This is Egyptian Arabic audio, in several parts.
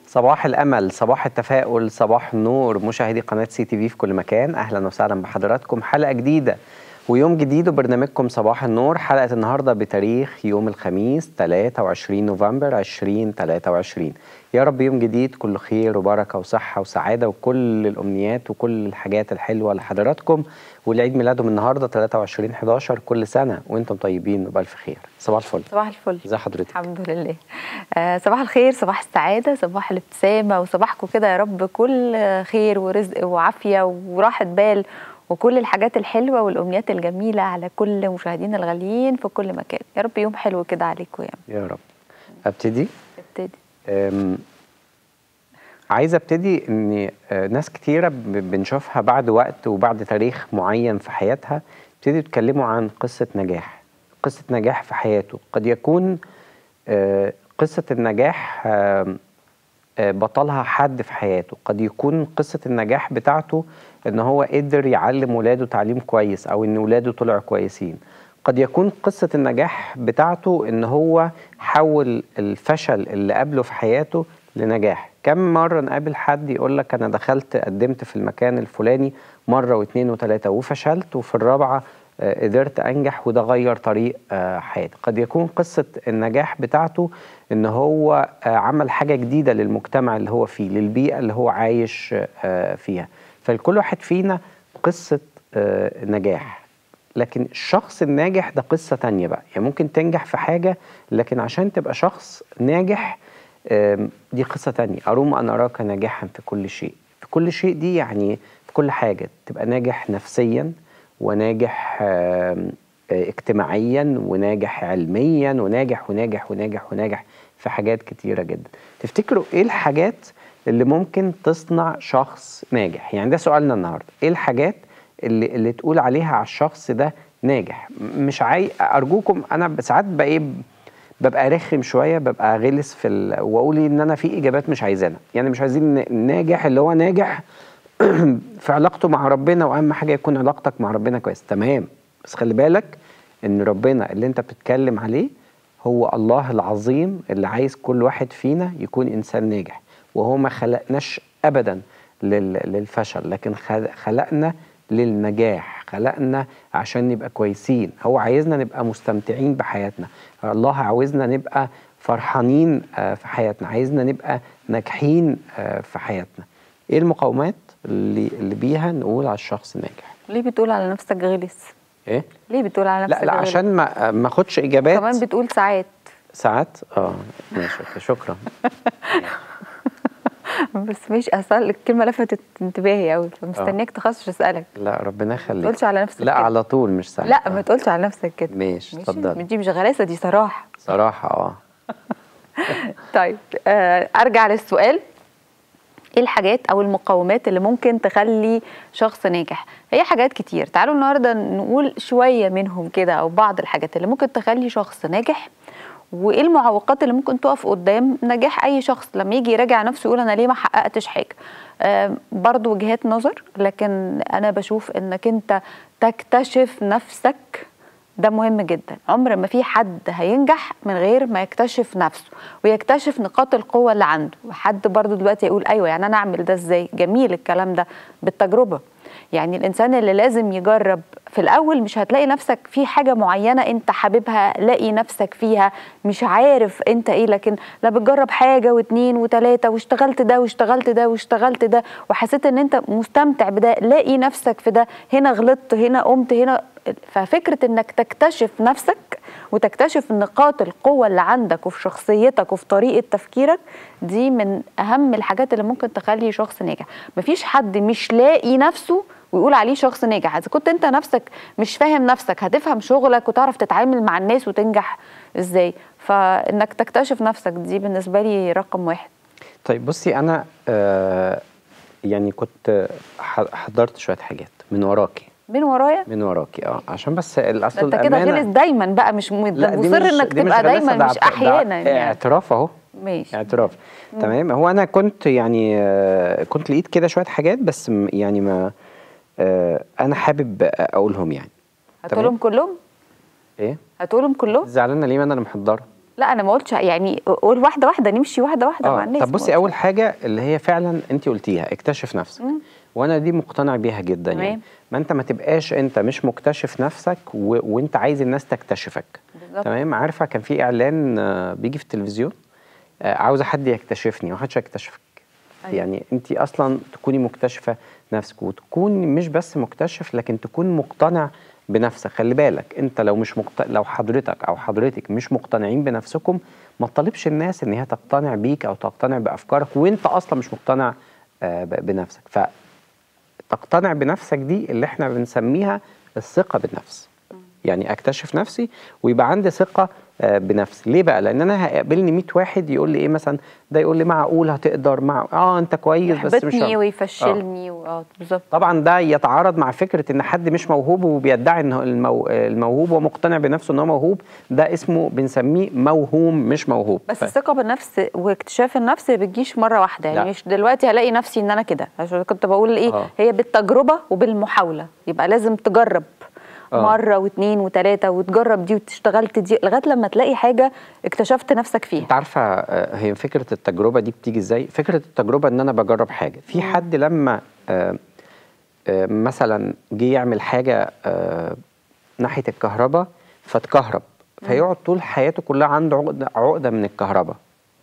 صباح الامل صباح التفاؤل صباح النور مشاهدي قناه سي تي في في كل مكان اهلا وسهلا بحضراتكم حلقه جديده ويوم جديد وبرنامجكم صباح النور حلقه النهارده بتاريخ يوم الخميس 23 نوفمبر 2023 يا رب يوم جديد كله خير وبركه وصحه وسعاده وكل الامنيات وكل الحاجات الحلوه لحضراتكم والعيد ميلادهم النهارده 23 11 كل سنه وانتم طيبين وبالف خير صباح الفل صباح الفل ازي حضرتك الحمد لله آه صباح الخير صباح السعادة صباح الابتسامة وصباحكم كده يا رب كل خير ورزق وعافية وراحة بال وكل الحاجات الحلوة والأمنيات الجميلة على كل مشاهدينا الغاليين في كل مكان يا رب يوم حلو كده عليكم يعني يا رب ابتدي ابتدي أم، عايز ابتدي ان آه، ناس كتيره ب- بنشوفها بعد وقت وبعد تاريخ معين في حياتها ابتدوا يتكلموا عن قصه نجاح قصه نجاح في حياته قد يكون آه، قصه النجاح آم، آه، بطلها حد في حياته قد يكون قصة النجاح بتاعته ان هو قدر يعلم ولاده تعليم كويس او ان ولاده طلعوا كويسين قد يكون قصة النجاح بتاعته ان هو حول الفشل اللي قابله في حياته لنجاح كم مرة نقابل حد يقول لك انا دخلت قدمت في المكان الفلاني مرة واثنين وثلاثة وفشلت وفي الرابعة آه، قدرت انجح وده غير طريق آه، حياتي قد يكون قصة النجاح بتاعته ان هو آه، عمل حاجة جديدة للمجتمع اللي هو فيه للبيئة اللي هو عايش آه، فيها فلكل واحد فينا قصة آه، نجاح لكن الشخص الناجح ده قصة تانية بقى يعني ممكن تنجح في حاجة لكن عشان تبقى شخص ناجح آم، دي قصة تانية أروم أن أراك ناجحا في كل شيء في كل شيء دي يعني في كل حاجة تبقى ناجح نفسيا وناجح آم، آه، اجتماعيا وناجح علميا وناجح وناجح وناجح وناجح في حاجات كتيرة جدا تفتكروا ايه الحاجات اللي ممكن تصنع شخص ناجح يعني ده سؤالنا النهاردة ايه الحاجات اللي, اللي تقول عليها على الشخص ده ناجح م- مش عاي ارجوكم انا ساعات بقى ايه ببقى رخم شويه ببقى غلس في ال... واقول ان انا في اجابات مش عايزينها يعني مش عايزين ن- ناجح اللي هو ناجح في علاقته مع ربنا واهم حاجه يكون علاقتك مع ربنا كويس تمام بس خلي بالك ان ربنا اللي انت بتتكلم عليه هو الله العظيم اللي عايز كل واحد فينا يكون انسان ناجح وهو ما خلقناش ابدا لل... للفشل لكن خل- خلقنا للنجاح خلقنا عشان نبقى كويسين هو عايزنا نبقى مستمتعين بحياتنا الله عاوزنا نبقى فرحانين آه، في حياتنا عايزنا نبقى ناجحين آه، في حياتنا ايه المقومات اللي اللي بيها نقول على الشخص ناجح ليه بتقول على نفسك غلس ايه ليه بتقول على نفسك لا لا غلس؟ عشان ما ما اخدش اجابات كمان بتقول ساعات ساعات اه ماشي أوكي، شكرا بس مش اصل الكلمة لفتت انتباهي قوي فمستنياك تخصص اسالك لا ربنا يخليك تقولش على نفسك لا كده. على طول مش ساعات لا ما تقولش على نفسك كده ماشي ماشي اتفضل دي مش غلاسة دي صراحة صراحه اه طيب آه، ارجع للسؤال ايه الحاجات او المقومات اللي ممكن تخلي شخص ناجح هي حاجات كتير تعالوا النهارده نقول شويه منهم كده او بعض الحاجات اللي ممكن تخلي شخص ناجح وايه المعوقات اللي ممكن تقف قدام نجاح اي شخص لما يجي يراجع نفسه يقول انا ليه ما حققتش حاجه آم، برضو وجهات نظر لكن انا بشوف انك انت تكتشف نفسك ده مهم جدا عمر ما في حد هينجح من غير ما يكتشف نفسه ويكتشف نقاط القوة اللي عنده وحد برضو دلوقتي يقول أيوة يعني أنا أعمل ده إزاي جميل الكلام ده بالتجربة يعني الإنسان اللي لازم يجرب في الأول مش هتلاقي نفسك في حاجة معينة أنت حاببها لاقي نفسك فيها مش عارف أنت إيه لكن لا بتجرب حاجة واتنين وتلاتة واشتغلت ده واشتغلت ده واشتغلت ده وحسيت إن أنت مستمتع بده لاقي نفسك في ده هنا غلطت هنا قمت هنا ففكرة انك تكتشف نفسك وتكتشف نقاط القوة اللي عندك وفي شخصيتك وفي طريقة تفكيرك دي من أهم الحاجات اللي ممكن تخلي شخص ناجح مفيش حد مش لاقي نفسه ويقول عليه شخص ناجح إذا كنت أنت نفسك مش فاهم نفسك هتفهم شغلك وتعرف تتعامل مع الناس وتنجح إزاي فإنك تكتشف نفسك دي بالنسبة لي رقم واحد طيب بصي انا آه يعني كنت ح- حضرت شويه حاجات من وراكي من ورايا من وراكي اه عشان بس ده الاصل انت كده غلس دايما بقى مش م- لا، دي مصر مش- انك دي مش تبقى غلاسة، دايما ده مش اعت- ده احيانا يعني اعتراف اهو ماشي اعتراف تمام هو انا كنت يعني آه، كنت لقيت كده شويه حاجات بس م- يعني ما آه، انا حابب اقولهم يعني هتقولهم كلهم ايه هتقولهم كلهم زعلانه ليه ما انا اللي محضره لا انا ما قلتش يعني قول واحده واحده نمشي واحده واحده مع اه الناس طب ما بصي قلتش. اول حاجه اللي هي فعلا انت قلتيها اكتشف نفسك مم. وانا دي مقتنع بيها جدا يعني تمام. ما انت ما تبقاش انت مش مكتشف نفسك و... وانت عايز الناس تكتشفك بالظبط. تمام عارفه كان في اعلان آه، بيجي في التلفزيون آه، عاوزه حد يكتشفني ومحدش هيكتشفك أيوة. يعني انت اصلا تكوني مكتشفه نفسك وتكوني مش بس مكتشف لكن تكون مقتنع بنفسك خلي بالك انت لو مش مقت... لو حضرتك او حضرتك مش مقتنعين بنفسكم ما تطالبش الناس ان هي تقتنع بيك او تقتنع بافكارك وانت اصلا مش مقتنع آه، ب- بنفسك فتقتنع بنفسك دي اللي احنا بنسميها الثقه بالنفس يعني اكتشف نفسي ويبقى عندي ثقه آه، بنفسي ليه بقى لان انا هيقابلني 100 واحد يقول لي ايه مثلا ده يقول لي معقول هتقدر مع اه انت كويس بس مش يحبطني هم- ويفشلني و- اه بالظبط طبعا ده يتعارض مع فكره ان حد مش موهوب وبيدعي ان هو المو... الموهوب ومقتنع بنفسه ان هو موهوب ده اسمه بنسميه موهوم مش موهوب بس ف- الثقه بالنفس واكتشاف النفس بتجيش مره واحده يعني لا. مش دلوقتي هلاقي نفسي ان انا كده عشان كنت بقول ايه آه. هي بالتجربه وبالمحاوله يبقى لازم تجرب آه. مره واثنين وثلاثه وتجرب دي واشتغلت دي لغايه لما تلاقي حاجه اكتشفت نفسك فيها انت عارفه آه، هي فكره التجربه دي بتيجي ازاي فكره التجربه ان انا بجرب حاجه في حد لما آه، آه، مثلا جه يعمل حاجه آه، ناحيه الكهرباء فاتكهرب فيقعد طول حياته كلها عنده عقده عقده من الكهرباء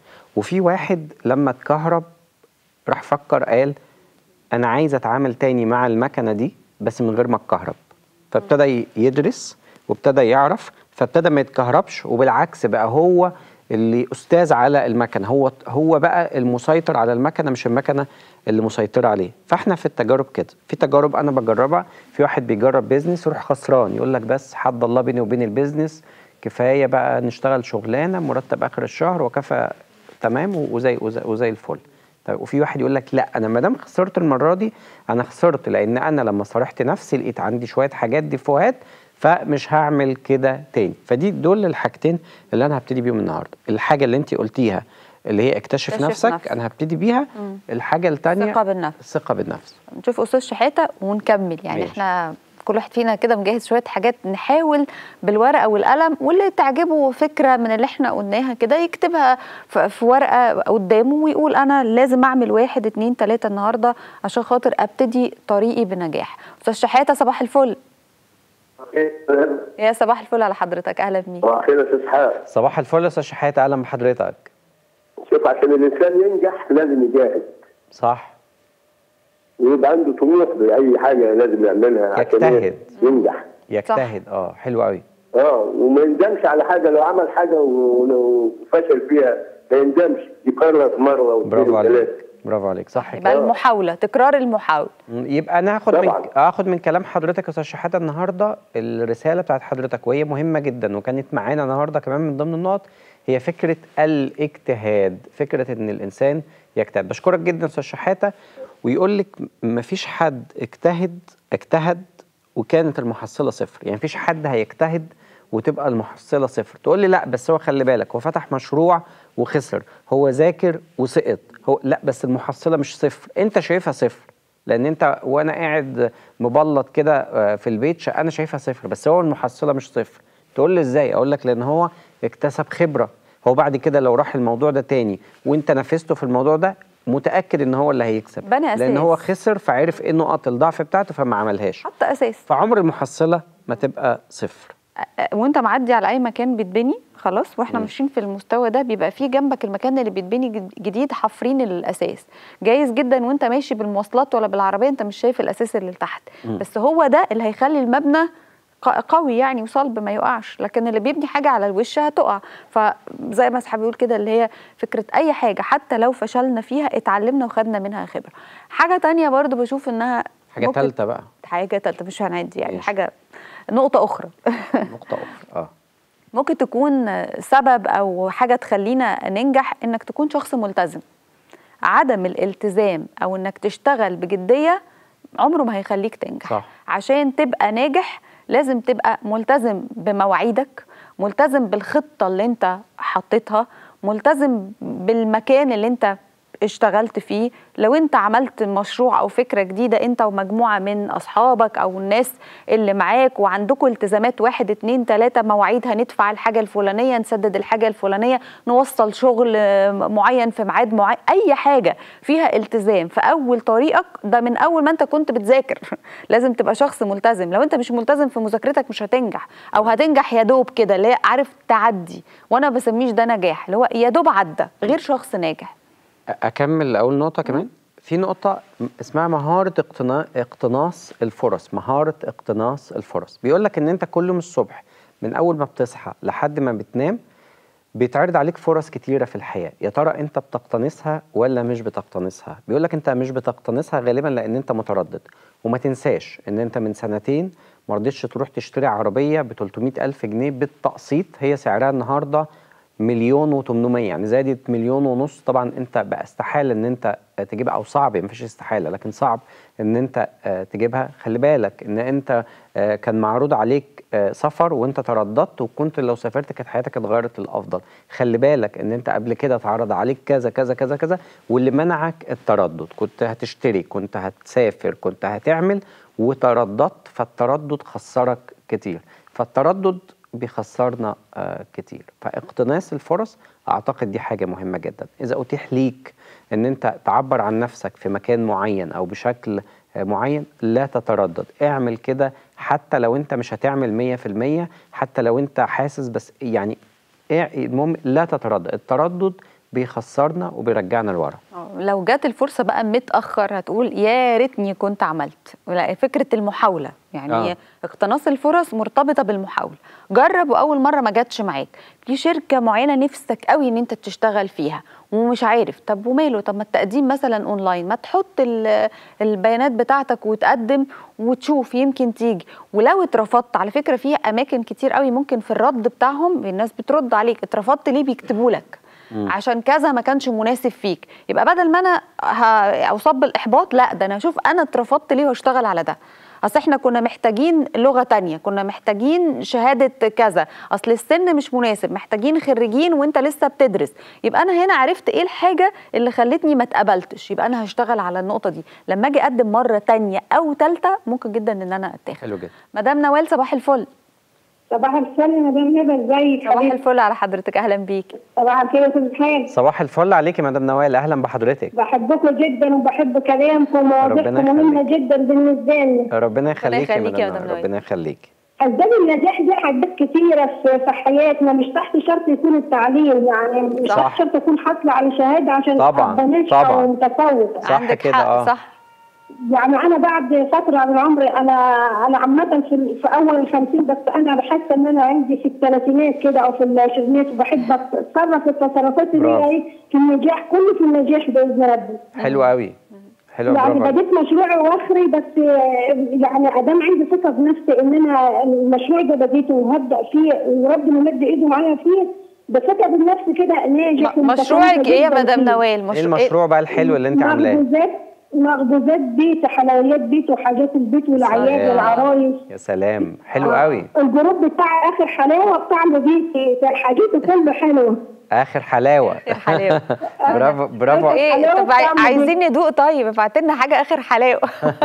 وفي واحد لما اتكهرب راح فكر قال انا عايز اتعامل تاني مع المكنه دي بس من غير ما اتكهرب فابتدى ي- يدرس وابتدى يعرف فابتدى ما يتكهربش وبالعكس بقى هو اللي استاذ على المكنه هو هو بقى المسيطر على المكنه مش المكنه اللي مسيطره عليه فاحنا في التجارب كده في تجارب انا بجربها في واحد بيجرب بيزنس يروح خسران يقول لك بس حد الله بيني وبين البيزنس كفايه بقى نشتغل شغلانه مرتب اخر الشهر وكفى تمام وزي وزي, وزي الفل طيب وفي واحد يقول لك لا انا ما دام خسرت المره دي انا خسرت لان انا لما صارحت نفسي لقيت عندي شويه حاجات ديفوهات فمش هعمل كده تاني فدي دول الحاجتين اللي انا هبتدي بيهم النهارده الحاجه اللي انت قلتيها اللي هي اكتشف, اكتشف نفسك نفسك. انا هبتدي بيها مم. الحاجه الثانيه الثقة بالنفس. الثقه بالنفس نشوف استاذ شحاته ونكمل يعني ماشي. احنا كل واحد فينا كده مجهز شويه حاجات نحاول بالورقه والقلم واللي تعجبه فكره من اللي احنا قلناها كده يكتبها ف- في ورقه قدامه ويقول انا لازم اعمل واحد اتنين تلاته النهارده عشان خاطر ابتدي طريقي بنجاح استاذ شحاته صباح الفل يا صباح الفل على حضرتك اهلا بيك صباح الخير يا استاذ حاج صباح الفل يا استاذ شحاته اهلا بحضرتك شوف عشان الانسان ينجح لازم يجاهد صح ويبقى عنده طموح باي حاجه لازم يعملها عشان يجتهد. ينجح يجتهد اه حلو قوي اه وما يندمش على حاجه لو عمل حاجه ولو فشل فيها ما يندمش يكرر مره واثنين برافو عليك وثلاثه برافو عليك صح يبقى كده المحاوله تكرار المحاوله يبقى انا هاخد من طبعاً. هاخد من كلام حضرتك يا استاذ شحاته النهارده الرساله بتاعت حضرتك وهي مهمه جدا وكانت معانا النهارده كمان من ضمن النقط هي فكره الاجتهاد فكره ان الانسان يجتهد بشكرك جدا استاذ شحاته ويقول لك مفيش حد اجتهد اجتهد وكانت المحصله صفر يعني مفيش حد هيجتهد وتبقى المحصله صفر تقول لي لا بس هو خلي بالك هو فتح مشروع وخسر هو ذاكر وسقط هو لا بس المحصله مش صفر انت شايفها صفر لان انت وانا قاعد مبلط كده آه، في البيت شا- انا شايفها صفر بس هو المحصله مش صفر تقول لي ازاي اقول لك لان هو اكتسب خبره هو بعد كده لو راح الموضوع ده تاني وانت نافسته في الموضوع ده متاكد ان هو اللي هيكسب بنى لان أساس. هو خسر فعرف ايه نقط الضعف بتاعته فما عملهاش حط اساس فعمر المحصله ما تبقى صفر أ- وانت معدي على اي مكان بيتبني خلاص واحنا ماشيين في المستوى ده بيبقى في جنبك المكان اللي بيتبني جد- جديد حافرين الاساس جايز جدا وانت ماشي بالمواصلات ولا بالعربيه انت مش شايف الاساس اللي تحت بس هو ده اللي هيخلي المبنى ق- قوي يعني وصلب ما يقعش لكن اللي بيبني حاجه على الوش هتقع فزي ما اصحابي بيقول كده اللي هي فكره اي حاجه حتى لو فشلنا فيها اتعلمنا وخدنا منها خبره حاجه تانية برضو بشوف انها حاجه ممكن- ثالثه بقى حاجه تالتة مش هنعد يعني ماشي. حاجه نقطه اخرى نقطه اخرى اه ممكن تكون سبب او حاجه تخلينا ننجح انك تكون شخص ملتزم عدم الالتزام او انك تشتغل بجديه عمره ما هيخليك تنجح صح. عشان تبقى ناجح لازم تبقى ملتزم بمواعيدك ملتزم بالخطه اللي انت حطيتها ملتزم بالمكان اللي انت اشتغلت فيه لو انت عملت مشروع او فكره جديده انت ومجموعه من اصحابك او الناس اللي معاك وعندكم التزامات واحد اتنين تلاته مواعيد هندفع الحاجه الفلانيه نسدد الحاجه الفلانيه نوصل شغل آه، معين في ميعاد معين اي حاجه فيها التزام في اول طريقك ده من اول ما انت كنت بتذاكر لازم تبقى شخص ملتزم لو انت مش ملتزم في مذاكرتك مش هتنجح او هتنجح يا دوب كده اللي هي عارف تعدي وانا بسميش ده نجاح اللي هو يا دوب عدى غير شخص ناجح اكمل اول نقطه كمان في نقطه اسمها مهاره اقتنا... اقتناص الفرص مهاره اقتناص الفرص بيقول لك ان انت كل يوم الصبح من اول ما بتصحى لحد ما بتنام بيتعرض عليك فرص كتيرة في الحياة يا ترى انت بتقتنصها ولا مش بتقتنصها بيقول لك انت مش بتقتنصها غالبا لان انت متردد وما تنساش ان انت من سنتين ما رضيتش تروح تشتري عربية ب 300 ألف جنيه بالتقسيط هي سعرها النهاردة مليون و800 يعني زادت مليون ونص طبعا انت بقى استحاله ان انت تجيبها او صعب مفيش استحاله لكن صعب ان انت آه، تجيبها خلي بالك ان انت آه، كان معروض عليك آه، سفر وانت ترددت وكنت لو سافرت كانت حياتك اتغيرت للافضل خلي بالك ان انت قبل كده اتعرض عليك كذا كذا كذا كذا واللي منعك التردد كنت هتشتري كنت هتسافر كنت هتعمل وترددت فالتردد خسرك كتير فالتردد بيخسرنا آه كتير فاقتناص الفرص اعتقد دي حاجه مهمه جدا اذا اتيح ليك ان انت تعبر عن نفسك في مكان معين او بشكل آه معين لا تتردد اعمل كده حتى لو انت مش هتعمل 100% حتى لو انت حاسس بس يعني إيه- المهم لا تتردد التردد بيخسرنا وبيرجعنا لورا آه، لو جات الفرصه بقى متاخر هتقول يا ريتني كنت عملت لا فكره المحاوله يعني آه. آه. اقتناص الفرص مرتبطه بالمحاوله جرب واول مره ما جاتش معاك في شركه معينه نفسك قوي ان انت تشتغل فيها ومش عارف طب وماله طب ما التقديم مثلا اونلاين ما تحط ال- البيانات بتاعتك وتقدم وتشوف يمكن تيجي ولو اترفضت على فكره في اماكن كتير قوي ممكن في الرد بتاعهم الناس بترد عليك اترفضت ليه بيكتبوا لك عشان كذا ما كانش مناسب فيك يبقى بدل ما انا ه- اصاب بالاحباط لا ده انا اشوف انا اترفضت ليه واشتغل على ده اصل احنا كنا محتاجين لغه تانية كنا محتاجين شهاده كذا اصل السن مش مناسب محتاجين خريجين وانت لسه بتدرس يبقى انا هنا عرفت ايه الحاجه اللي خلتني ما اتقبلتش يبقى انا هشتغل على النقطه دي لما اجي اقدم مره تانية او ثالثه ممكن جدا ان انا اتاخد حلو جدا مدام نوال صباح الفل صباح الخير يا مدام هبه ازيك صباح حبيبتي؟ الفل على حضرتك اهلا بيكي صباح الخير يا استاذ حاج صباح الفل عليكي مدام نوال اهلا بحضرتك بحبكم جدا وبحب كلامكم ربنا ومواضيعكم مهمه يخليك. جدا بالنسبه لي ربنا يخليكي يا يخليكي يا مدام مدام نوال نوال. ربنا يخليكي اسباب النجاح دي حاجات كتيره في في حياتنا مش تحت شرط يكون التعليم يعني مش صح. تحت شرط اكون حاصله على شهاده عشان طبعاً، أبقى ناجحة طبعاً. ومتفوقه صح عندك كده، حق آه. صح يعني انا بعد فتره من عمري انا انا عامه في, في اول الخمسين بس انا حاسه ان انا عندي في الثلاثينات كده او في العشرينات وبحب اتصرف التصرفات اللي برافو. هي ايه في النجاح كله في النجاح باذن ربي حلو قوي حلو يعني برافو عليك. بديت مشروع واخري بس آه، يعني ادام عندي ثقه بنفسي ان انا المشروع ده بديته وهبدا فيه وربنا مد ايده معايا فيه بثقه بالنفس كده ناجح م- مشروعك ومتفوقة ايه يا جداً مدام فيه. نوال ايه مشروع المشروع بقى الحلو اللي انت عاملاه مخبوزات مخبوزات بيت حلويات بيت وحاجات البيت والعياد سلام. والعرايس يا سلام حلو آه، قوي الجروب بتاع اخر حلاوه بتاع البيت حاجته كله حلو اخر حلاوه آخر حلاوه برافو برافو ايه حلاوة طب عاي- بتعمل عايزين ندوق طيب ابعت لنا حاجه اخر حلاوه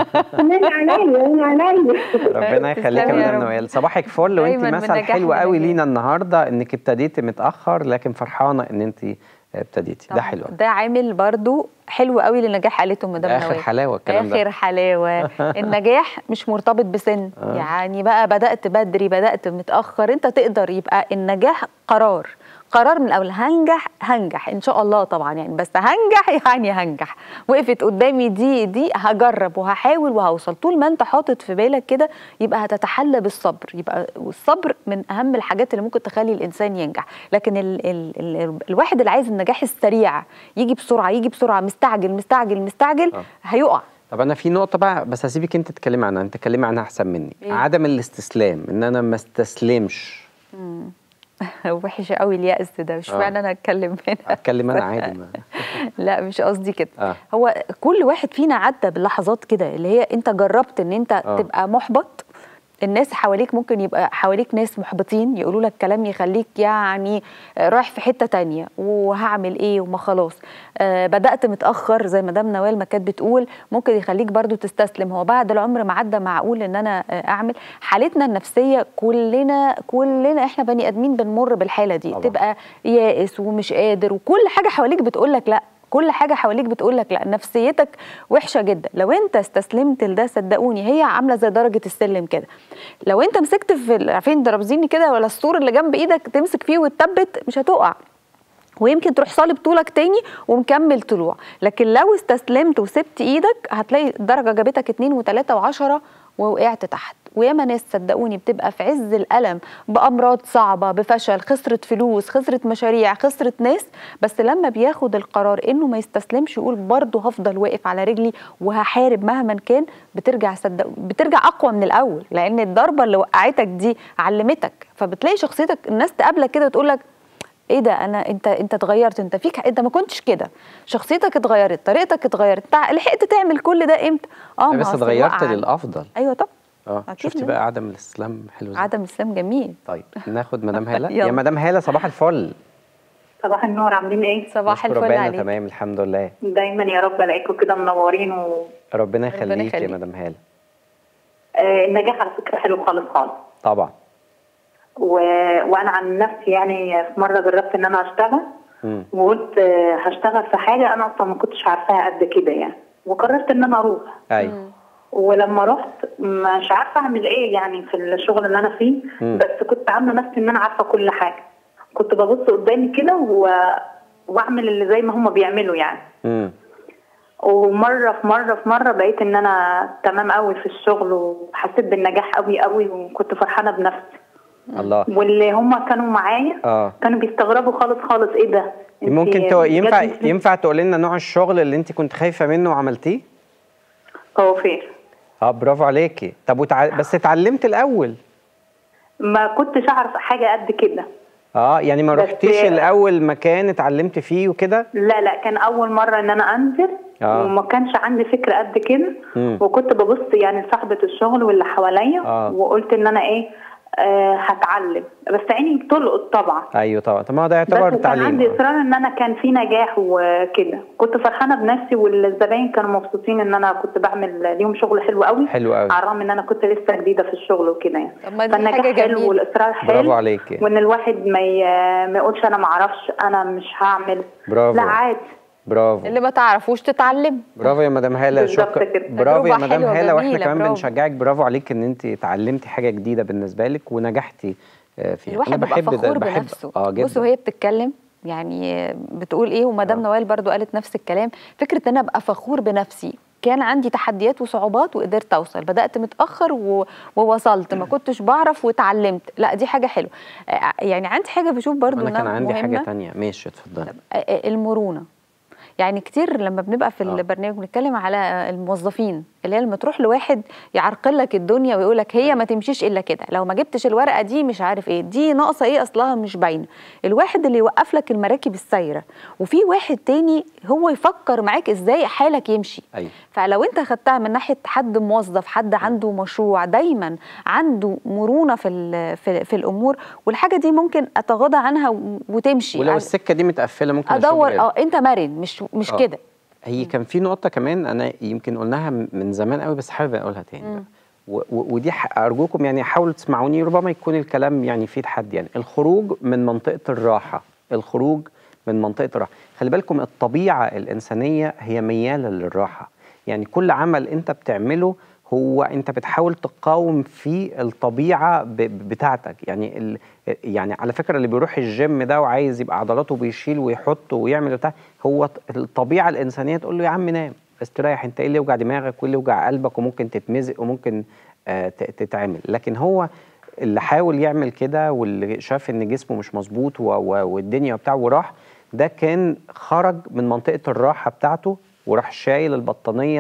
من عينيا من عينيا ربنا يخليك يا تسلمي يا مدام رب. نوال صباحك فل وانت دايماً مثل بالنجاح حلو قوي والنجاح. لينا النهارده انك ابتديتي متاخر لكن فرحانه ان انت ابتديتي ده طب حلو ده عامل برضو حلو قوي للنجاح قالته مدام ده آخر نوال حلاوة الكلام ده. اخر حلاوه النجاح مش مرتبط بسن يعني بقى بدات بدري بدات متاخر انت تقدر يبقى النجاح قرار قرار من الاول هنجح هنجح ان شاء الله طبعا يعني بس هنجح يعني هنجح وقفت قدامي دي دي هجرب وهحاول وهوصل طول ما انت حاطط في بالك كده يبقى هتتحلى بالصبر يبقى والصبر من اهم الحاجات اللي ممكن تخلي الانسان ينجح لكن ال ال ال الواحد اللي عايز النجاح السريع يجي بسرعه يجي بسرعه مستعجل مستعجل مستعجل آه. هيقع طب انا في نقطه بقى بس هسيبك انت تتكلمي عنها انت تتكلمي عنها احسن مني إيه؟ عدم الاستسلام ان انا ما استسلمش وحش قوي اليأس ده مش آه. معنى انا اتكلم هنا اتكلم انا عادي ما. لا مش قصدي كده آه. هو كل واحد فينا عدى بلحظات كده اللي هي انت جربت ان انت آه. تبقى محبط الناس حواليك ممكن يبقى حواليك ناس محبطين يقولوا لك كلام يخليك يعني رايح في حته تانية وهعمل ايه وما خلاص آه بدات متاخر زي مدام نوال ما كانت بتقول ممكن يخليك برضو تستسلم هو بعد العمر ما عدى معقول ان انا آه، اعمل حالتنا النفسيه كلنا كلنا احنا بني ادمين بنمر بالحاله دي طبعا. تبقى يائس ومش قادر وكل حاجه حواليك بتقول لك لا كل حاجه حواليك بتقول لك لا نفسيتك وحشه جدا لو انت استسلمت لده صدقوني هي عامله زي درجه السلم كده لو انت مسكت في ال- عارفين درابزيني كده ولا السور اللي جنب ايدك تمسك فيه وتثبت مش هتقع ويمكن تروح صالب طولك تاني ومكمل طلوع لكن لو استسلمت وسبت ايدك هتلاقي الدرجه جابتك اتنين وتلاته وعشرة ووقعت تحت وياما ناس صدقوني بتبقى في عز الالم بامراض صعبه بفشل خسرت فلوس خسرت مشاريع خسرت ناس بس لما بياخد القرار انه ما يستسلمش يقول برضه هفضل واقف على رجلي وهحارب مهما كان بترجع صدق بترجع اقوى من الاول لان الضربه اللي وقعتك دي علمتك فبتلاقي شخصيتك الناس تقابلك كده وتقول لك ايه ده انا انت انت اتغيرت انت فيك انت ما كنتش كده شخصيتك اتغيرت طريقتك اتغيرت تع- لحقت تعمل كل ده امتى اه ما بس أصل اتغيرت الوقعة- للافضل ايوه طبعا اه أكيد شفتي لازم. بقى عدم الاستسلام حلو ازاي عدم السلام جميل طيب ناخد مدام هاله يلا. يا مدام هاله صباح الفل صباح النور عاملين ايه؟ صباح نشكر الفل ربنا عليك تمام الحمد لله دايما يا رب الاقيكم كده منورين و... ربنا ربنا يخليك يا يخليك. مدام هاله آه النجاح على فكره حلو خالص خالص طبعا و... وانا عن نفسي يعني في مره جربت ان انا اشتغل مم. وقلت آه هشتغل في حاجه انا اصلا ما كنتش عارفاها قد كده يعني وقررت ان انا اروح ايوه ولما رحت مش عارفه اعمل ايه يعني في الشغل اللي انا فيه مم. بس كنت عامله نفسي ان انا عارفه كل حاجه كنت ببص قدامي كده و... واعمل اللي زي ما هم بيعملوا يعني امم ومره في مره في مره بقيت ان انا تمام قوي في الشغل وحسيت بالنجاح قوي قوي وكنت فرحانه بنفسي الله واللي هم كانوا معايا اه كانوا بيستغربوا خالص خالص ايه ده انت ممكن تو... بجد ينفع انت ينفع تقولي لنا نوع الشغل اللي انت كنت خايفه منه وعملتيه كوافير اه برافو عليكي طب وتع... بس اتعلمت الاول ما كنتش اعرف حاجه قد كده اه يعني ما بس- رحتيش الاول مكان اتعلمت فيه وكده لا لا كان اول مره ان انا انزل آه. وما كانش عندي فكره قد كده مم. وكنت ببص يعني لصاحبه الشغل واللي حواليا آه. وقلت ان انا ايه آه هتعلم بس عيني بتلقط طبعا ايوه طبعا طب ما هو ده بس يعتبر وكان تعليم عندي آه. اصرار ان انا كان في نجاح وكده كنت فرحانه بنفسي والزباين كانوا مبسوطين ان انا كنت بعمل ليهم شغل حلو قوي حلو قوي. على الرغم ان انا كنت لسه جديده في الشغل وكده يعني طب ما دي فالنجاح حاجة حلو جميلة. والاصرار حلو برافو عليكي. وان الواحد ما ي... ما يقولش انا ما اعرفش انا مش هعمل برافو. لا عادي برافو اللي ما تعرفوش تتعلم برافو يا مدام هاله بالظبط شكرا كده. برافو يا تجربة مدام حلوة هاله واحنا جميلة، كمان برافو. بنشجعك برافو عليك ان انت اتعلمتي حاجه جديده بالنسبه لك ونجحتي آه، فيها الواحد انا بيبقى بحب ده فخور بحب بنفسه اه جدا بصوا هي بتتكلم يعني بتقول ايه ومدام آه. نوال برضو قالت نفس الكلام فكره ان انا ابقى فخور بنفسي كان عندي تحديات وصعوبات وقدرت اوصل بدات متاخر و... ووصلت ما كنتش بعرف واتعلمت لا دي حاجه حلوه آه، يعني عندي حاجه بشوف برضو انا كان إنها عندي حاجه مهمة. تانية ماشي اتفضلي آه، آه، المرونه يعني كتير لما بنبقى في آه. البرنامج بنتكلم على الموظفين اللي هي لما تروح لواحد يعرقل لك الدنيا ويقول لك هي ما تمشيش الا كده لو ما جبتش الورقه دي مش عارف ايه دي ناقصه ايه اصلها مش باينه الواحد اللي يوقف لك المراكب السايره وفي واحد تاني هو يفكر معاك ازاي حالك يمشي ايوه فلو انت خدتها من ناحيه حد موظف حد عنده مشروع دايما عنده مرونه في ال- في, في الامور والحاجه دي ممكن اتغاضى عنها و- وتمشي ولو عن- السكه دي متقفله ممكن أشوف ادور غيرها. اه انت مرن مش مش آه. كده هي كان في نقطة كمان أنا يمكن قلناها من زمان قوي بس حابب أقولها تاني بقى. و- و- ودي ح- أرجوكم يعني حاولوا تسمعوني ربما يكون الكلام يعني يفيد حد يعني الخروج من منطقة الراحة الخروج من منطقة الراحة خلي بالكم الطبيعة الإنسانية هي ميالة للراحة يعني كل عمل أنت بتعمله هو انت بتحاول تقاوم في الطبيعه ب- ب- بتاعتك يعني ال يعني على فكره اللي بيروح الجيم ده وعايز يبقى عضلاته بيشيل ويحط ويعمل بتاع هو ط- الطبيعه الانسانيه تقول له يا عم نام استريح انت ايه اللي يوجع دماغك وايه اللي يوجع قلبك وممكن تتمزق وممكن آه ت- تتعمل لكن هو اللي حاول يعمل كده واللي شاف ان جسمه مش مظبوط و- و- والدنيا بتاعه وراح ده كان خرج من منطقه الراحه بتاعته وراح شايل البطانيه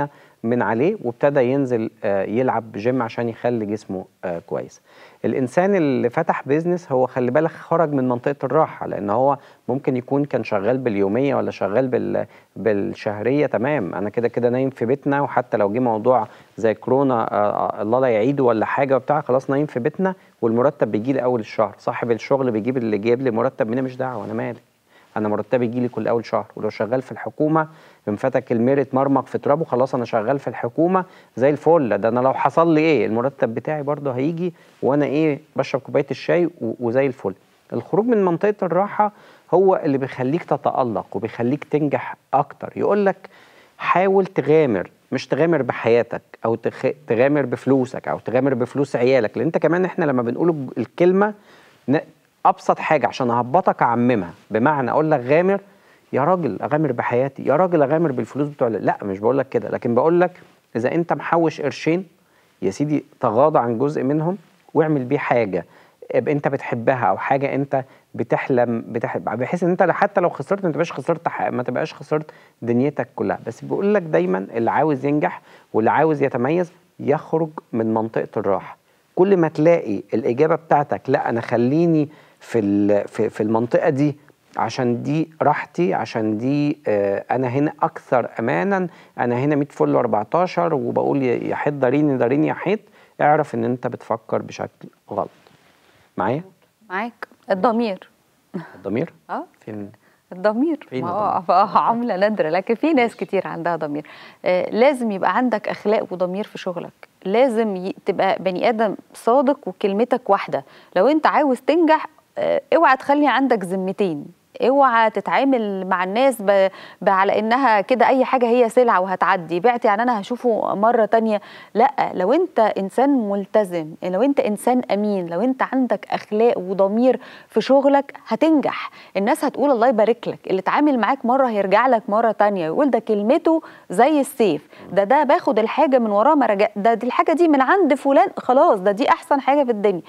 من عليه وابتدى ينزل آه، يلعب جيم عشان يخلي جسمه آه، كويس الانسان اللي فتح بيزنس هو خلي بالك خرج من منطقه الراحه لان هو ممكن يكون كان شغال باليوميه ولا شغال بال بالشهريه تمام انا كده كده نايم في بيتنا وحتى لو جه موضوع زي كورونا آه، آه، الله لا يعيده ولا حاجه وبتاع خلاص نايم في بيتنا والمرتب بيجي لي اول الشهر صاحب الشغل بيجيب اللي جايب لي مرتب مني مش دعوه انا مالي انا مرتبي يجي لي كل اول شهر ولو شغال في الحكومه انفتك الميرت مرمق في ترابه خلاص انا شغال في الحكومه زي الفل ده انا لو حصل لي ايه المرتب بتاعي برضه هيجي وانا ايه بشرب كوبايه الشاي و- وزي الفل الخروج من منطقه الراحه هو اللي بيخليك تتالق وبيخليك تنجح اكتر يقول لك حاول تغامر مش تغامر بحياتك او تخ... تغامر بفلوسك او تغامر بفلوس عيالك لان انت كمان احنا لما بنقول الج- الكلمه ن... ابسط حاجه عشان اهبطك اعممها بمعنى اقول لك غامر يا راجل اغامر بحياتي يا راجل اغامر بالفلوس بتوع لا مش بقول لك كده لكن بقول لك اذا انت محوش قرشين يا سيدي تغاضى عن جزء منهم واعمل بيه حاجه ابقى انت بتحبها او حاجه انت بتحلم بتحب بحيث ان انت حتى لو خسرت ما تبقاش خسرت ح- ما تبقاش خسرت دنيتك كلها بس بيقول لك دايما اللي عاوز ينجح واللي عاوز يتميز يخرج من منطقه الراحه كل ما تلاقي الاجابه بتاعتك لا انا خليني في ال- في, في المنطقه دي عشان دي راحتي عشان دي آه انا هنا اكثر امانا انا هنا 100 فل و14 وبقول يا يا حيط داريني داريني يا حيط اعرف ان انت بتفكر بشكل غلط معايا معاك الضمير الضمير اه فين الضمير فين ما هو آه، عملة نادرة لكن في ناس كتير عندها ضمير آه لازم يبقى عندك أخلاق وضمير في شغلك لازم ي- تبقى بني آدم صادق وكلمتك واحدة لو أنت عاوز تنجح آه اوعى تخلي عندك ذمتين اوعى تتعامل مع الناس ب... ب... على انها كده اي حاجه هي سلعه وهتعدي بعت يعني انا هشوفه مره تانية لا لو انت انسان ملتزم لو انت انسان امين لو انت عندك اخلاق وضمير في شغلك هتنجح الناس هتقول الله يبارك لك اللي اتعامل معاك مره هيرجع لك مره تانية يقول ده كلمته زي السيف ده ده باخد الحاجه من وراه ما رجع ده دي الحاجه دي من عند فلان خلاص ده دي احسن حاجه في الدنيا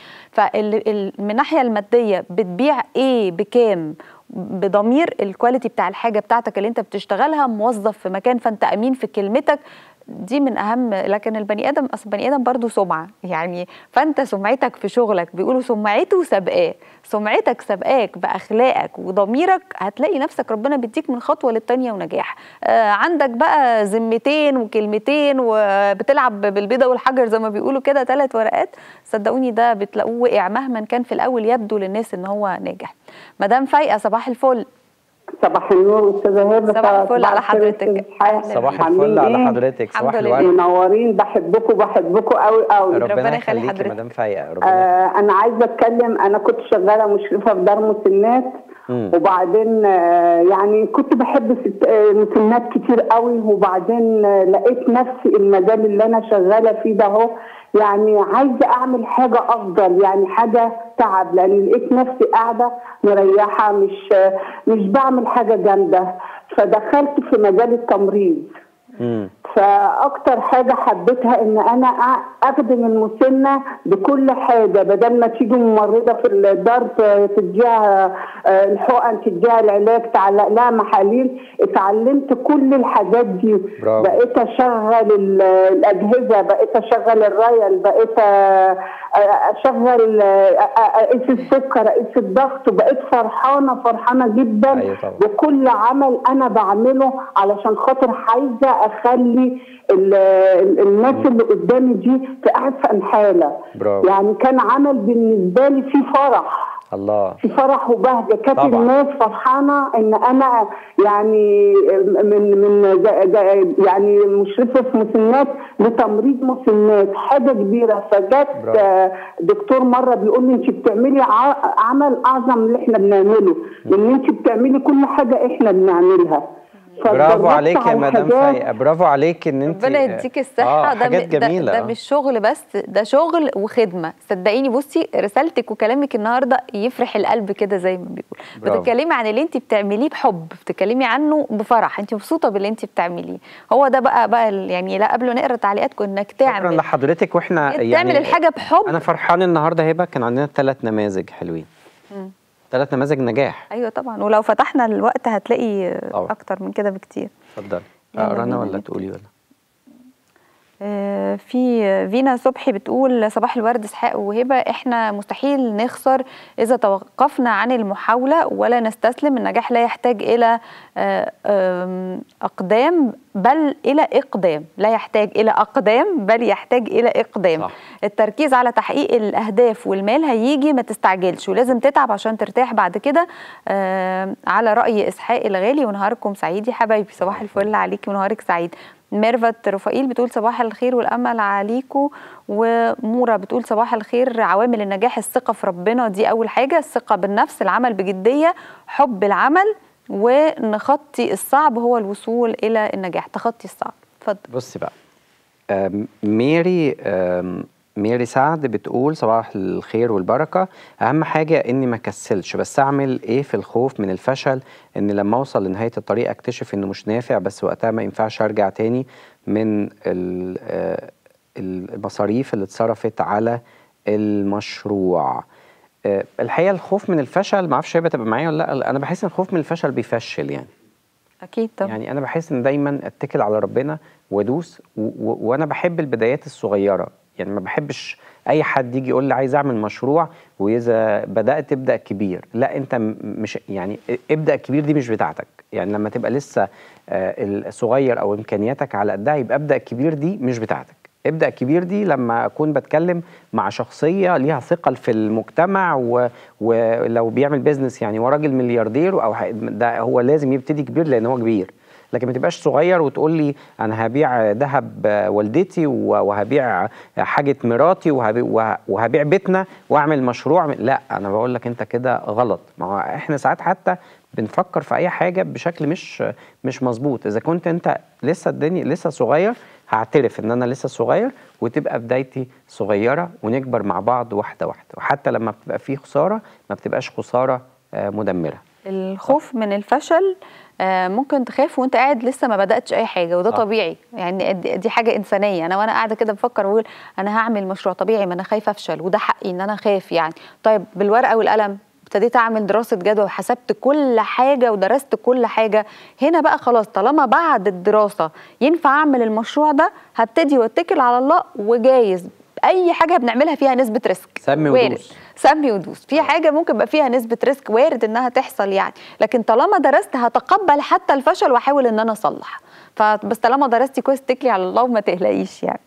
فمن الناحيه الماديه بتبيع ايه بكام بضمير الكواليتي بتاع الحاجه بتاعتك اللي انت بتشتغلها موظف في مكان فانت امين في كلمتك دي من اهم لكن البني ادم اصل البني ادم برضه سمعه يعني فانت سمعتك في شغلك بيقولوا سمعته سابقاه سمعتك سابقاك باخلاقك وضميرك هتلاقي نفسك ربنا بيديك من خطوه للتانيه ونجاح آه عندك بقى ذمتين وكلمتين وبتلعب بالبيضه والحجر زي ما بيقولوا كده ثلاث ورقات صدقوني ده بتلاقوه وقع مهما كان في الاول يبدو للناس ان هو ناجح مدام فايقه صباح الفل صباح النور استاذه هبه صباح الفل على الخير حضرتك. أستاذ إسحاق. صباح عاملين الفل على إيه؟ حضرتك الحمد صباح لله. الورد منورين بحبكم بحبكم قوي قوي ربنا ربنا يخلي يخليكي حضرتك. مدام فايقه ربنا يخليكي. آه انا عايزه اتكلم انا كنت شغاله مشرفه في دار مسنات مم. وبعدين آه يعني كنت بحب ست- آه، مسنات كتير قوي وبعدين آه، لقيت نفسي المجال اللي انا شغاله فيه ده اهو يعني عايزه اعمل حاجه افضل يعني حاجه تعب لان لقيت نفسي قاعده مريحه مش آه، مش بعمل حاجه جامده فدخلت في مجال التمريض مم. فاكتر حاجه حبيتها ان انا أ- اخدم المسنه بكل حاجه بدل ما تيجي ممرضه في الدار ت- تديها آه، الحقن تديها العلاج تعلق لها محاليل اتعلمت كل الحاجات دي برافو. بقيت اشغل ال- الاجهزه بقيت اشغل الرايل بقيت آه، آه، اشغل آه، آه، اقيس السكر اقيس الضغط وبقيت فرحانه فرحانه جدا أيوة طبعا. بكل عمل انا بعمله علشان خاطر عايزه اخلي ال- ال- الناس اللي قدامي دي في احسن حاله برافو. يعني كان عمل بالنسبه لي فيه فرح الله في فرح وبهجه كانت طبعا. الناس فرحانه ان انا يعني من من جا- جا- يعني مشرفه في مسنات لتمريض مسنات حاجه كبيره فجت برافو. آه، دكتور مره بيقول لي انت بتعملي ع- عمل اعظم من اللي احنا بنعمله لان انت بتعملي كل حاجه احنا بنعملها برافو فاتدربت عليك يا على مدام حاجات فايقه برافو عليك ان انت ربنا يديك الصحة آه ده, حاجات م- ده, جميله ده آه. مش شغل بس ده شغل وخدمة صدقيني بصي رسالتك وكلامك النهاردة يفرح القلب كده زي ما بيقول برافو. بتتكلمي عن اللي انت بتعمليه بحب بتتكلمي عنه بفرح انت مبسوطة باللي انت بتعمليه هو ده بقى بقى ال- يعني لا قبل ما نقرا تعليقاتكم انك شكرا تعمل لحضرتك واحنا تعمل يعني الحاجة بحب انا فرحان النهارده هبه كان عندنا ثلاث نماذج حلوين ثلاث نماذج نجاح ايوه طبعا ولو فتحنا الوقت هتلاقي طبعا. اكتر من كده بكتير اتفضل يلا اقرا انا بينا ولا نبتدي. تقولي ولا آه، في فينا صبحي بتقول صباح الورد اسحاق وهبه احنا مستحيل نخسر اذا توقفنا عن المحاوله ولا نستسلم النجاح لا يحتاج الى آه، آم، اقدام بل الى اقدام لا يحتاج الى اقدام بل يحتاج الى اقدام صح. التركيز على تحقيق الاهداف والمال هيجي ما تستعجلش ولازم تتعب عشان ترتاح بعد كده آه على راي اسحاق الغالي ونهاركم سعيد يا حبايبي صباح الفل عليكي ونهارك سعيد ميرفت رفائيل بتقول صباح الخير والامل عليكم ومورا بتقول صباح الخير عوامل النجاح الثقه في ربنا دي اول حاجه الثقه بالنفس العمل بجديه حب العمل ونخطي الصعب هو الوصول الى النجاح تخطي الصعب اتفضل بصي بقى آم، ميري آم، ميري سعد بتقول صباح الخير والبركة أهم حاجة إني ما كسلش بس أعمل إيه في الخوف من الفشل إن لما أوصل لنهاية الطريق أكتشف إنه مش نافع بس وقتها ما ينفعش أرجع تاني من ال- آه، المصاريف اللي اتصرفت على المشروع آه، الحقيقة الخوف من الفشل معرفش هيبقى تبقى معايا ولا لأ أنا بحس إن الخوف من الفشل بيفشل يعني اكيد طبعا يعني انا بحس ان دايما اتكل على ربنا وادوس و- و- وانا بحب البدايات الصغيره يعني ما بحبش اي حد يجي يقول لي عايز اعمل مشروع واذا بدات تبدا كبير لا انت م- مش يعني ابدا كبير دي مش بتاعتك يعني لما تبقى لسه آه، الصغير او امكانياتك على قدها يبقى ابدا كبير دي مش بتاعتك ابدا كبير دي لما اكون بتكلم مع شخصيه ليها ثقل في المجتمع و... ولو بيعمل بيزنس يعني هو راجل ملياردير او ح- ده هو لازم يبتدي كبير لان هو كبير لكن ما تبقاش صغير وتقول لي انا هبيع ذهب والدتي و- وهبيع حاجه مراتي وهبيع, وه- وهبيع بيتنا واعمل مشروع لا انا بقول لك انت كده غلط ما هو احنا ساعات حتى بنفكر في اي حاجه بشكل مش مش مظبوط اذا كنت انت لسه الدنيا لسه صغير هعترف ان انا لسه صغير وتبقى بدايتي صغيره ونكبر مع بعض واحده واحده وحتى لما بتبقى في خساره ما بتبقاش خساره آه، مدمره الخوف من الفشل آه، ممكن تخاف وانت قاعد لسه ما بداتش اي حاجه وده صح. طبيعي يعني دي دي حاجه انسانيه انا وانا قاعده كده بفكر واقول انا هعمل مشروع طبيعي ما انا خايفه افشل وده حقي ان انا خايف يعني طيب بالورقه والقلم ابتديت اعمل دراسه جدوى وحسبت كل حاجه ودرست كل حاجه هنا بقى خلاص طالما بعد الدراسه ينفع اعمل المشروع ده هبتدي واتكل على الله وجايز اي حاجه بنعملها فيها نسبه ريسك سمي وارد. ودوس. سمي ودوس في حاجه ممكن يبقى فيها نسبه ريسك وارد انها تحصل يعني لكن طالما درست هتقبل حتى الفشل واحاول ان انا اصلح فبس طالما درستي كويس اتكلي على الله وما تقلقيش يعني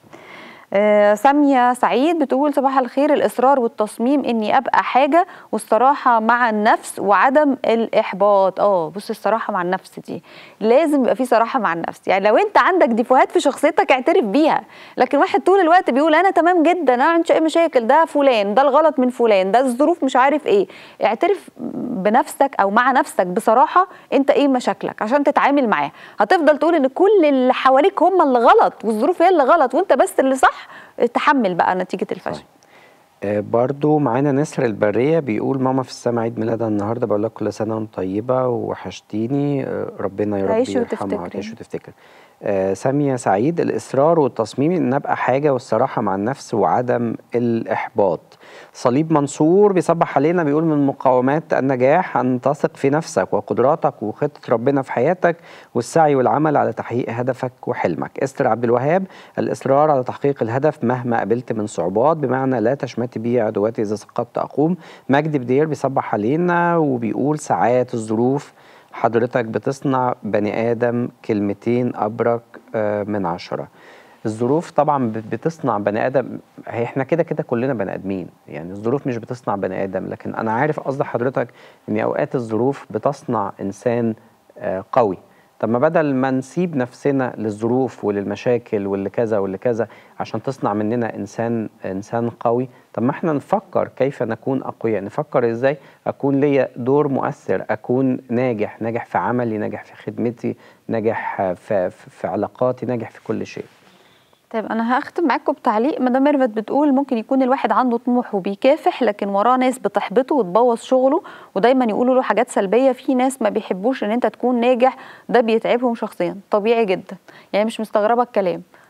آه، سامية سعيد بتقول صباح الخير الإصرار والتصميم إني أبقى حاجة والصراحة مع النفس وعدم الإحباط اه بص الصراحة مع النفس دي لازم يبقى في صراحة مع النفس يعني لو أنت عندك ديفوهات في شخصيتك اعترف بيها لكن واحد طول الوقت بيقول أنا تمام جدا أنا ما عنديش أي مشاكل ده فلان ده الغلط من فلان ده الظروف مش عارف إيه اعترف بنفسك أو مع نفسك بصراحة أنت إيه مشاكلك عشان تتعامل معاها هتفضل تقول إن كل اللي حواليك هم اللي غلط والظروف هي اللي غلط وأنت بس اللي صح تحمل بقى نتيجة الفشل آه، برضو معانا نسر البرية بيقول ماما في السما عيد ميلادها النهاردة بقول لك كل سنة وانت طيبة وحشتيني آه، ربنا يا رب تعيشي يرحمها وتفتكري. وتعيش وتفتكر آه، سامية سعيد الإصرار والتصميم إن أبقى حاجة والصراحة مع النفس وعدم الإحباط صليب منصور بيصبح علينا بيقول من مقومات النجاح أن تثق في نفسك وقدراتك وخطة ربنا في حياتك والسعي والعمل على تحقيق هدفك وحلمك استر عبد الوهاب الإصرار على تحقيق الهدف مهما قابلت من صعوبات بمعنى لا تشمتي بي عدواتي إذا سقطت أقوم مجدي بدير بيصبح علينا وبيقول ساعات الظروف حضرتك بتصنع بني آدم كلمتين أبرك آه، من عشرة الظروف طبعا بت- بتصنع بني آدم هي احنا كده كده كلنا بني آدمين يعني الظروف مش بتصنع بني آدم لكن أنا عارف قصد حضرتك إن أوقات الظروف بتصنع إنسان آه، قوي طب ما بدل ما نسيب نفسنا للظروف وللمشاكل واللي كذا واللي كذا عشان تصنع مننا انسان انسان قوي طب ما احنا نفكر كيف نكون اقوياء نفكر ازاي اكون ليا دور مؤثر اكون ناجح ناجح في عملي ناجح في خدمتي ناجح في, في, في علاقاتي ناجح في كل شيء طيب انا هختم معاكم بتعليق مدام ميرفت بتقول ممكن يكون الواحد عنده طموح وبيكافح لكن وراه ناس بتحبطه وتبوظ شغله ودايما يقولوا له حاجات سلبيه في ناس ما بيحبوش ان انت تكون ناجح ده بيتعبهم شخصيا طبيعي جدا يعني مش مستغربه الكلام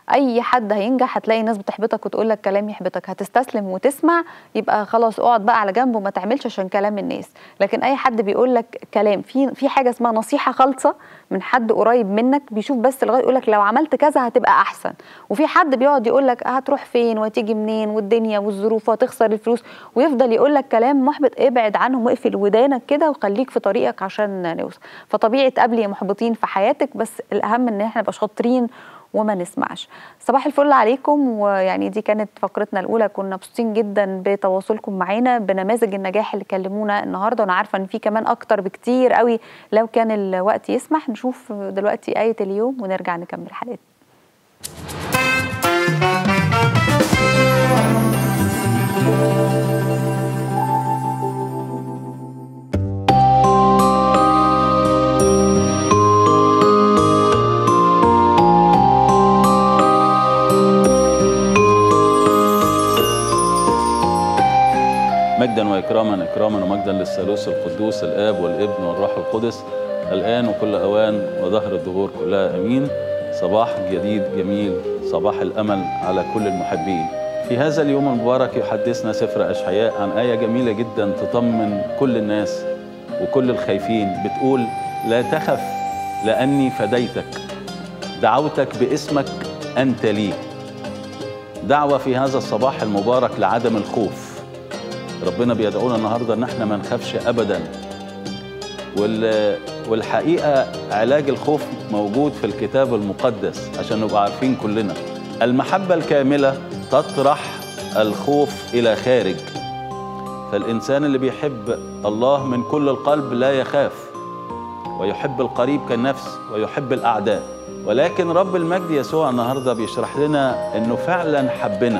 اي حد هينجح هتلاقي ناس بتحبطك وتقول لك كلام يحبطك هتستسلم وتسمع يبقى خلاص اقعد بقى على جنب وما تعملش عشان كلام الناس لكن اي حد بيقول لك كلام في في حاجه اسمها نصيحه خالصه من حد قريب منك بيشوف بس لغايه يقول لك لو عملت كذا هتبقى احسن وفي حد بيقعد يقول لك هتروح فين وتيجي منين والدنيا والظروف وهتخسر الفلوس ويفضل يقول لك كلام محبط ابعد عنهم واقفل ودانك كده وخليك في طريقك عشان نوصل فطبيعي تقابلي محبطين في حياتك بس الاهم ان احنا نبقى شاطرين وما نسمعش صباح الفل عليكم ويعني دي كانت فقرتنا الاولى كنا مبسوطين جدا بتواصلكم معانا بنماذج النجاح اللي كلمونا النهارده وانا عارفه ان في كمان اكتر بكتير قوي لو كان الوقت يسمح نشوف دلوقتي ايه اليوم ونرجع نكمل حلقتنا مجدا واكراما اكراما ومجدا للثالوث القدوس الاب والابن والروح القدس الان وكل اوان وظهر الدهور كلها امين صباح جديد جميل صباح الامل على كل المحبين في هذا اليوم المبارك يحدثنا سفر اشعياء عن ايه جميله جدا تطمن كل الناس وكل الخايفين بتقول لا تخف لاني فديتك دعوتك باسمك انت لي دعوه في هذا الصباح المبارك لعدم الخوف ربنا بيدعونا النهارده ان احنا ما نخافش ابدا وال... والحقيقه علاج الخوف موجود في الكتاب المقدس عشان نبقى عارفين كلنا المحبه الكامله تطرح الخوف الى خارج فالانسان اللي بيحب الله من كل القلب لا يخاف ويحب القريب كالنفس ويحب الاعداء ولكن رب المجد يسوع النهارده بيشرح لنا انه فعلا حبنا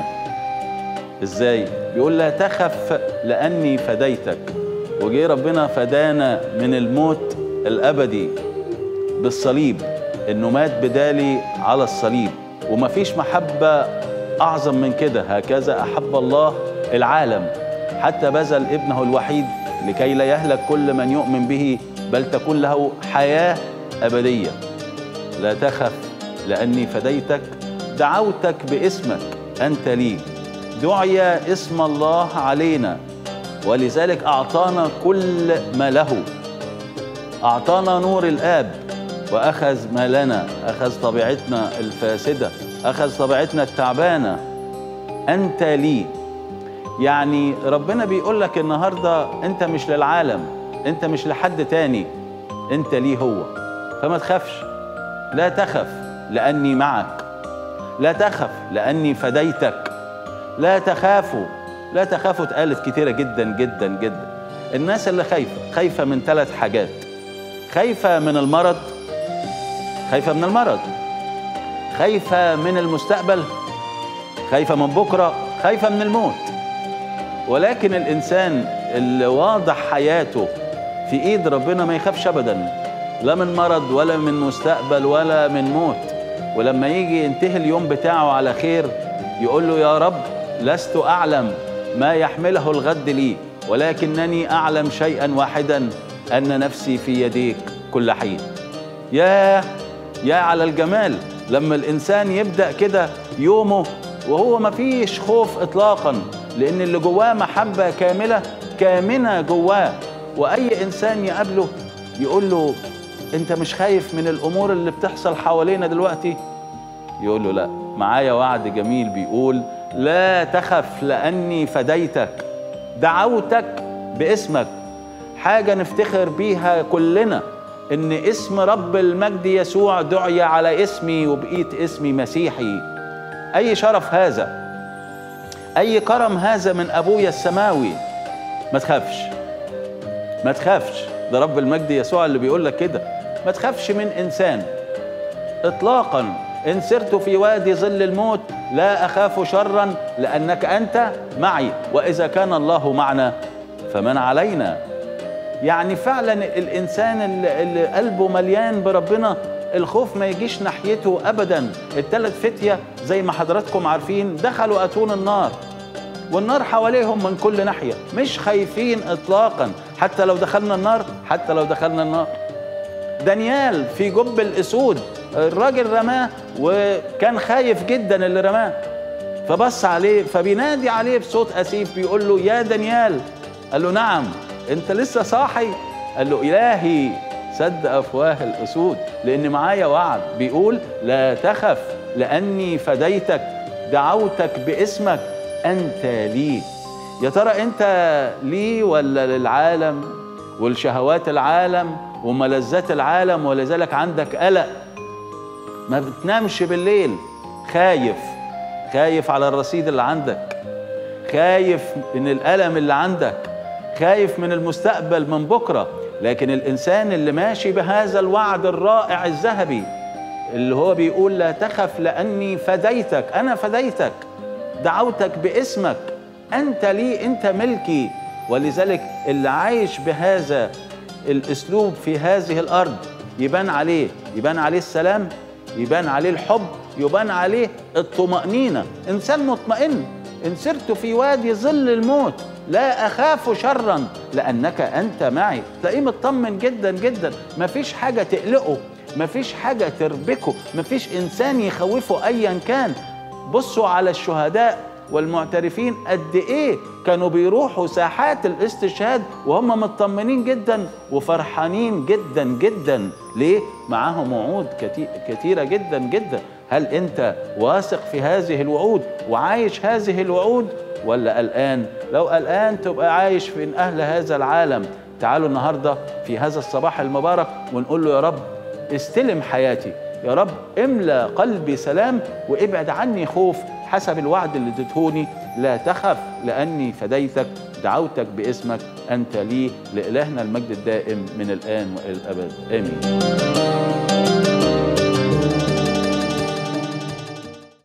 ازاي بيقول لا تخف لاني فديتك وجه ربنا فدانا من الموت الابدي بالصليب انه مات بدالي على الصليب ومفيش محبه اعظم من كده هكذا احب الله العالم حتى بذل ابنه الوحيد لكي لا يهلك كل من يؤمن به بل تكون له حياه ابديه لا تخف لاني فديتك دعوتك باسمك انت لي دعي اسم الله علينا ولذلك اعطانا كل ما له اعطانا نور الاب واخذ ما لنا اخذ طبيعتنا الفاسده اخذ طبيعتنا التعبانه انت لي يعني ربنا بيقول لك النهارده انت مش للعالم انت مش لحد تاني انت ليه هو فما تخافش لا تخف لاني معك لا تخف لاني فديتك لا تخافوا لا تخافوا اتقالت كتيره جدا جدا جدا الناس اللي خايفه خايفه من ثلاث حاجات خايفه من المرض خايفه من المرض خايفه من المستقبل خايفه من بكره خايفه من الموت ولكن الانسان اللي واضح حياته في ايد ربنا ما يخافش ابدا لا من مرض ولا من مستقبل ولا من موت ولما يجي ينتهي اليوم بتاعه على خير يقول له يا رب لست اعلم ما يحمله الغد لي ولكنني اعلم شيئا واحدا ان نفسي في يديك كل حين يا يا على الجمال لما الانسان يبدا كده يومه وهو ما فيش خوف اطلاقا لان اللي جواه محبه كامله كامنه جواه واي انسان يقابله يقول له انت مش خايف من الامور اللي بتحصل حوالينا دلوقتي يقول له لا معايا وعد جميل بيقول لا تخف لاني فديتك دعوتك باسمك حاجه نفتخر بيها كلنا ان اسم رب المجد يسوع دعي على اسمي وبقيت اسمي مسيحي اي شرف هذا اي كرم هذا من ابويا السماوي ما تخافش ما تخافش ده رب المجد يسوع اللي بيقول لك كده ما تخافش من انسان اطلاقا ان سرت في وادي ظل الموت لا اخاف شرا لانك انت معي واذا كان الله معنا فمن علينا يعني فعلا الانسان اللي, اللي قلبه مليان بربنا الخوف ما يجيش ناحيته ابدا الثلاث فتيه زي ما حضراتكم عارفين دخلوا اتون النار والنار حواليهم من كل ناحيه مش خايفين اطلاقا حتى لو دخلنا النار حتى لو دخلنا النار دانيال في جب الاسود الراجل رماه وكان خايف جدا اللي رماه فبص عليه فبينادي عليه بصوت اسيف بيقول له يا دانيال قال له نعم انت لسه صاحي قال له الهي سد افواه الاسود لان معايا وعد بيقول لا تخف لاني فديتك دعوتك باسمك انت لي يا ترى انت لي ولا للعالم والشهوات العالم وملذات العالم ولذلك عندك قلق ما بتنامش بالليل خايف خايف على الرصيد اللي عندك خايف من الألم اللي عندك خايف من المستقبل من بكرة لكن الإنسان اللي ماشي بهذا الوعد الرائع الذهبي اللي هو بيقول لا تخف لأني فديتك أنا فديتك دعوتك باسمك أنت لي أنت ملكي ولذلك اللي عايش بهذا الأسلوب في هذه الأرض يبان عليه يبان عليه السلام يبان عليه الحب يبان عليه الطمأنينة إنسان مطمئن إن سرت في وادي ظل الموت لا أخاف شرا لأنك أنت معي تلاقيه مطمن جدا جدا مفيش حاجة تقلقه مفيش حاجة تربكه مفيش إنسان يخوفه أيا كان بصوا على الشهداء والمعترفين قد ايه كانوا بيروحوا ساحات الاستشهاد وهم مطمنين جدا وفرحانين جدا جدا ليه معاهم وعود كتي- كتيره جدا جدا هل انت واثق في هذه الوعود وعايش هذه الوعود ولا قلقان لو قلقان تبقى عايش في اهل هذا العالم تعالوا النهارده في هذا الصباح المبارك ونقول له يا رب استلم حياتي يا رب املى قلبي سلام وابعد عني خوف حسب الوعد اللي اديتهوني لا تخف لاني فديتك دعوتك باسمك انت لي لالهنا المجد الدائم من الان والى الابد امين